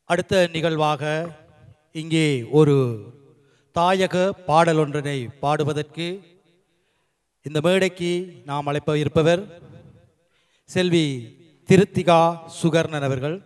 அடுத்த நிகழ்வாக இங்கே ஒரு தாயக பாடல் ஒன்றினை பாடுவதற்கு இந்த மேடைக்கு நாம் அழைப்ப இருப்பவர் செல்வி திருத்திகா சுகர்ணன் அவர்கள்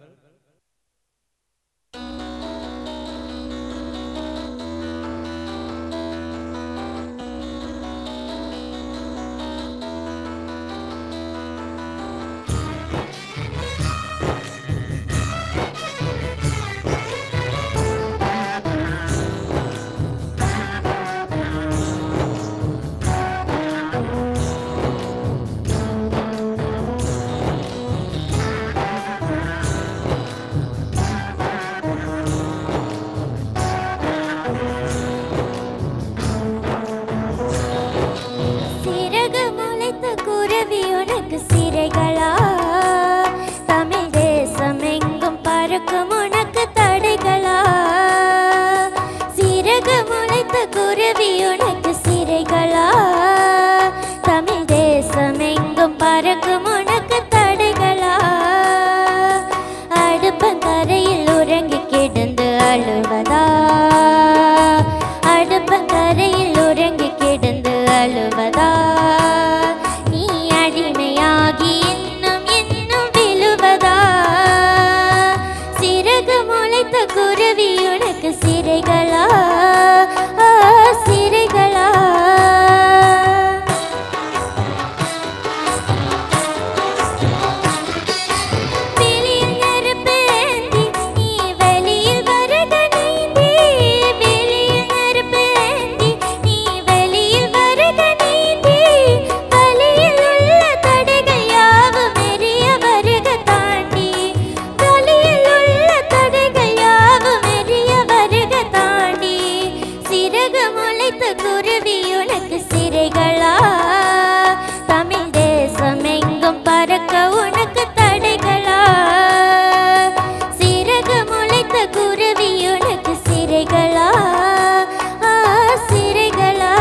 சிறகு முளைத்த குருவி உனக்கு சிறைகளா தமிழ் தேசம் எங்கும் பறக்கும் உனக்கு தடைகளா சிறகு முளைத்த குருவி உனக்கு சிறைகளா தமிழ் தேசம் எங்கும் பறக்கும் உனக்கு தடைகளா அடுப்பங்கரையில் உறங்கி கிடந்து அழுவதா அடுப்பங்கரையில் உறங்கி கிடந்து அழுவதா நீ அடிமையாகி இன்னும் இன்னும் விழுவதா சிறகு முளைத்த குருவி உனக்கு சிறைகளா ஆ, சிறைகளா வெளியில் நெருப்பேந்தி நீ வெளியில் வருக நீந்தி வெளியில் நெருப்பேந்தி நீ வெளியில் வருக நீந்தி வழியில் உள்ள தடைகள் யாவும் எரிய வருக தாண்டி வழியில் உள்ள தடைகள் யாவும் எரிய வருக தாண்டி சிறகு முளைத்த குருவி உனக்கு சிறைகளா தமிழ் தேசம் எங்கும் பறக்க உனக்கு தடைகளா சிறகு முளைத்த குருவி உனக்கு சிறைகளா ஆ, சிறைகளா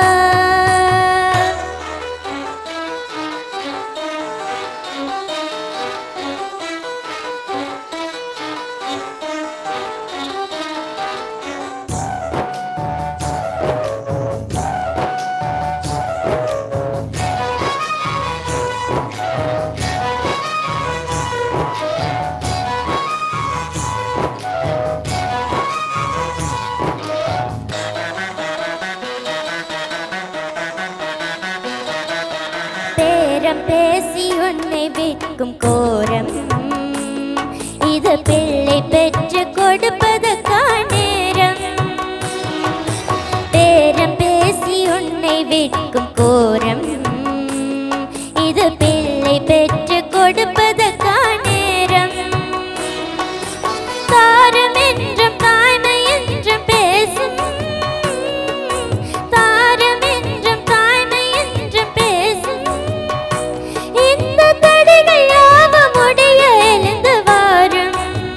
பேரம் பேசி உன்னை விற்கும் கோரம் இது பிள்ளை பெற்று கொடுப்பதற்கா நேரம் பேரம் பேசி உன்னை விற்கும் கோரம் இது பிள்ளை பெற்று கொடுப்பதற்கா நேரம் தாரம் என்றும் தாய்மை என்றும் பேசும் தாரம் என்றும் தாய்மை என்றும் பேசும் இந்த தடைகள் யாவும் உடைய எழுந்து வாரும்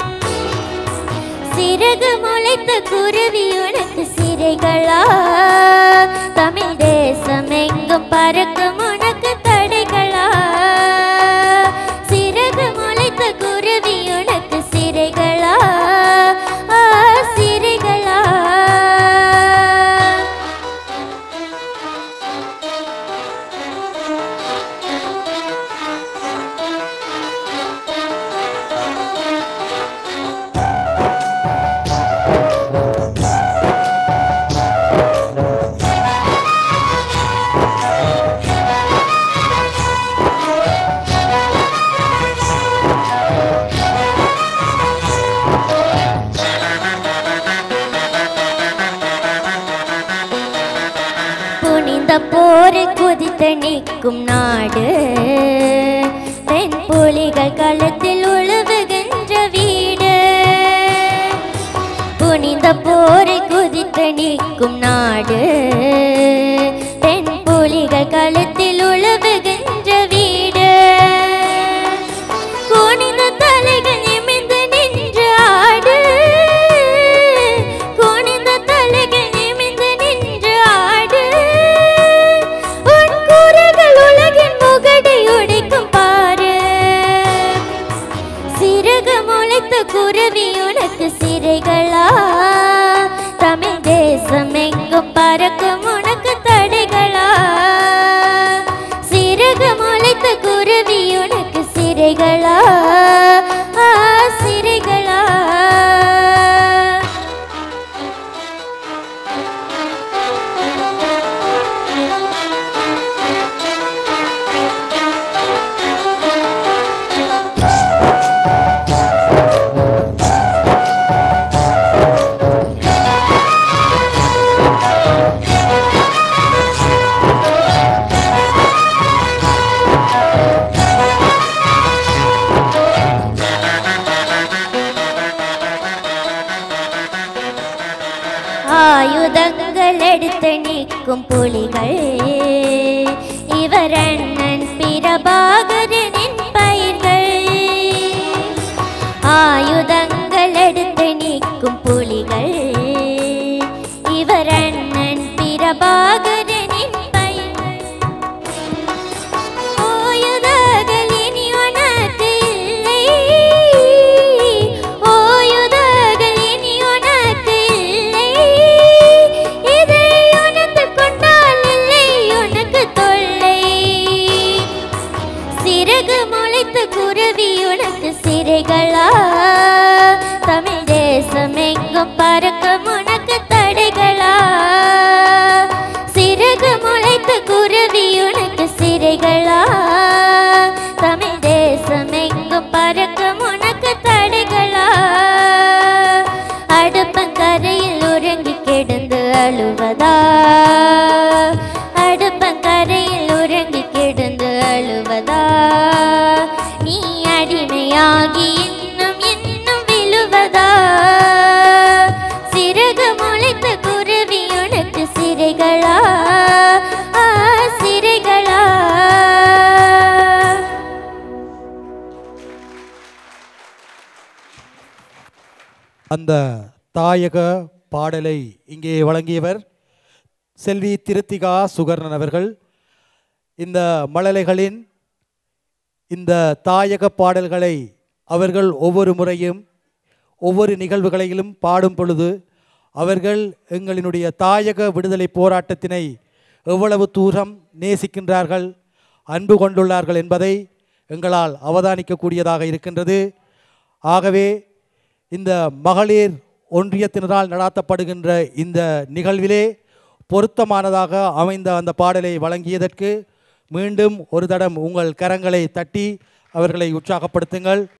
சிறகு முளைத்த குருவி உனக்கு சிறைகளா தமிழ் தேசம் எங்கும் பறக்கும் உனக்கு தடைகளா சிறகு முளைத்த குருவி உனக்கு சிறைகளா ஆ, சிறைகளா புனிந்த போரை குதித்து நிற்கும் நாடு பெண் புலிகள் களத்தில் உழுவுகின்ற வீடு புனிந்த போரை குதித்து நிற்கும் நாடு பெண் புலிகள் களத்தில் உழுவுகின்ற வீடு குனிந்த தலைகள் நிமிர்ந்து நின்று ஆடு குனிந்த தலைகள் நிமிர்ந்து நின்று ஆடு உன் கூரைகள் உலகின் முகடை உடைக்கும் பாரு சிறகு முளைத்த குருவி உனக்கு ஆயுதங்கள் எடுத்து நிற்கும் புலிகள் இவர் அண்ணன் பிரபாகரனின் பயிர்கள் ஆயுதங்கள் எடுத்து நிற்கும் புலிகள் இவர் அண்ணன் பிரபாகரனின் பயிர்கள் ஓயுதகள் இனி உனக்கு இல்லை ஓயுதகள் இனி உனக்கு இல்லை இதை உணர்ந்து கொண்டால் இல்லை உனக்கு தொல்லை சிறகு முளைத்து குருவி உனக்கு சிறைகளா தமிழ் தேசம் எங்கும் பறக்கும் உனக்கு தடைகளா சிறகு முளைத்து குருவி உனக்கு சிறைகளா தமிழ் தேசம் எங்கும் பறக்கும் உனக்கு தடைகளா அடுப்பங்கரையில் உறங்கி கிடந்து அழுவதா அடுப்பங்கரையில் உறங்கி கிடந்து அழுவதா நீ அடிமையாகி இன்னும் இன்னும் விழுவதா சிறகு முளைத்த குருவி உனக்கு சிறைகளா ஆ, சிறைகளா அந்த தாயக பாடலை இங்கே வழங்கியவர் செல்வி திருத்திகா சுகர்ணன் அவர்கள் இந்த மழலைகளின் இந்த தாயக பாடல்களை அவர்கள் ஒவ்வொரு முறையும் ஒவ்வொரு நிகழ்வுகளிலும் பாடும் பொழுது அவர்கள் எங்களினுடைய தாயக விடுதலை போராட்டத்தினை எவ்வளவு தூரம் நேசிக்கின்றார்கள் அன்பு கொண்டுள்ளார்கள் என்பதை எங்களால் அவதானிக்கக்கூடியதாக இருக்கின்றது ஆகவே இந்த மகளிர் ஒன்றியத்தினரால் நடாத்தப்படுகின்ற இந்த நிகழ்விலே பொருத்தமானதாக அமைந்த அந்த பாடலை வழங்கியதற்கு மீண்டும் ஒரு தடம் உங்கள் கரங்களை தட்டி அவர்களை உற்சாகப்படுத்துங்கள்